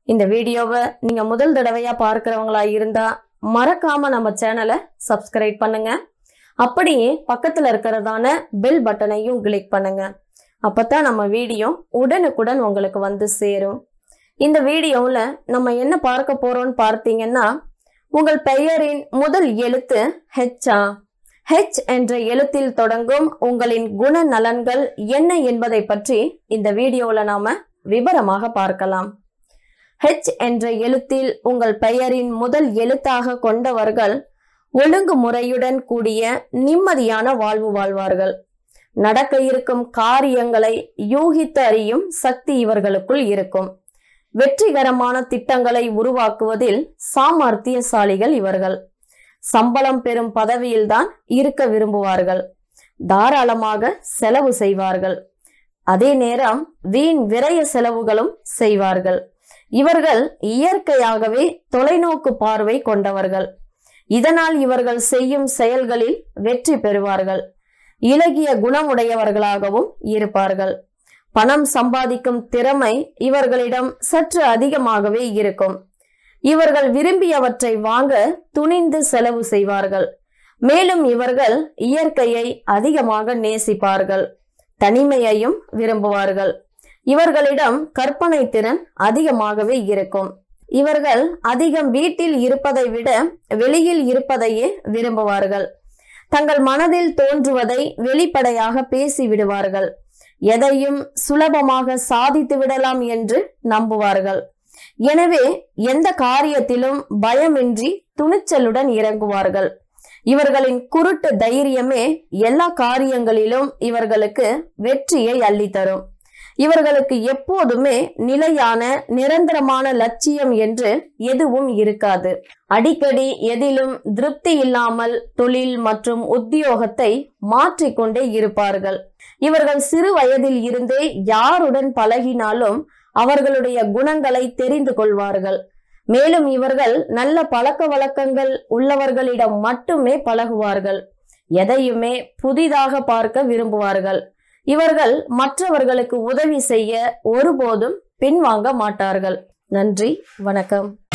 இந்த வீடியோவை நீங்க முதல் தடவையா பார்க்கறவங்களா இருந்தா மறக்காம நம்ம சேனலை சப்ஸ்கிரைப் பண்ணுங்க அப்படியே பக்கத்துல இருக்கிறதான பெல் பட்டனையும் கிளிக் பண்ணுங்க அப்பதான் நம்ம வீடியோ உடனுக்குடன் உங்களுக்கு வந்து சேரும் இந்த வீடியோவில் நம்ம என்ன பார்க்க போறோம்னு பார்த்தீங்கன்னா உங்கள் பெயரின் முதல் எழுத்து ஹெச்சா ஹெச் என்ற எழுத்தில் தொடங்கும் உங்களின் குணநலன்கள் என்ன என்பதை பற்றி இந்த வீடியோவில் நாம விவரமாக பார்க்கலாம் ஹெச் என்ற எழுத்தில் உங்கள் பெயரின் முதல் எழுத்தாக கொண்டவர்கள் ஒழுங்குமுறையுடன் கூடிய நிம்மதியான வாழ்வு வாழ்வார்கள் நடக்க இருக்கும் காரியங்களை யூகித்து அறியும் சக்தி இவர்களுக்குள் இருக்கும் வெற்றிகரமான திட்டங்களை உருவாக்குவதில் சாமர்த்தியசாலிகள் இவர்கள் சம்பளம் பெறும் பதவியில்தான் இருக்க விரும்புவார்கள் தாராளமாக செலவு செய்வார்கள் அதே நேரம் வீண் விரய செலவுகளும் செய்வார்கள் இவர்கள் இயற்கையாகவே தொலைநோக்கு பார்வை கொண்டவர்கள் இதனால் இவர்கள் செய்யும் செயல்களில் வெற்றி பெறுவார்கள் இலகிய குணமுடையவர்களாகவும் இருப்பார்கள் பணம் சம்பாதிக்கும் திறமை இவர்களிடம் சற்று அதிகமாகவே இருக்கும் இவர்கள் விரும்பியவற்றை வாங்க துணிந்து செலவு செய்வார்கள் மேலும் இவர்கள் இயற்கையை அதிகமாக நேசிப்பார்கள் தனிமையையும் விரும்புவார்கள் இவர்களிடம் கற்பனை திறன் அதிகமாகவே இருக்கும் இவர்கள் அதிகம் வீட்டில் இருப்பதை விட வெளியில் இருப்பதையே விரும்புவார்கள் தங்கள் மனதில் தோன்றுவதை வெளிப்படையாக பேசி விடுவார்கள் எதையும் சுலபமாக சாதித்து விடலாம் என்று நம்புவார்கள் எனவே எந்த காரியத்திலும் பயமின்றி துணிச்சலுடன் இறங்குவார்கள் இவர்களின் குருட்டு தைரியமே எல்லா காரியங்களிலும் இவர்களுக்கு வெற்றியை அள்ளித்தரும் இவர்களுக்கு எப்போதுமே நிலையான நிரந்தரமான லட்சியம் என்று எதுவும் இருக்காது அடிக்கடி எதிலும் திருப்தி இல்லாமல் தொழில் மற்றும் உத்தியோகத்தை மாற்றிக்கொண்டே இருப்பார்கள் இவர்கள் சிறு வயதில் இருந்தே யாருடன் பழகினாலும் அவர்களுடைய குணங்களை தெரிந்து கொள்வார்கள் மேலும் இவர்கள் நல்ல பழக்க வழக்கங்கள் உள்ளவர்களிடம் மட்டுமே பழகுவார்கள் எதையுமே புதிதாக பார்க்க விரும்புவார்கள் இவர்கள் மற்றவர்களுக்கு உதவி செய்ய ஒருபோதும் பின்வாங்க மாட்டார்கள் நன்றி வணக்கம்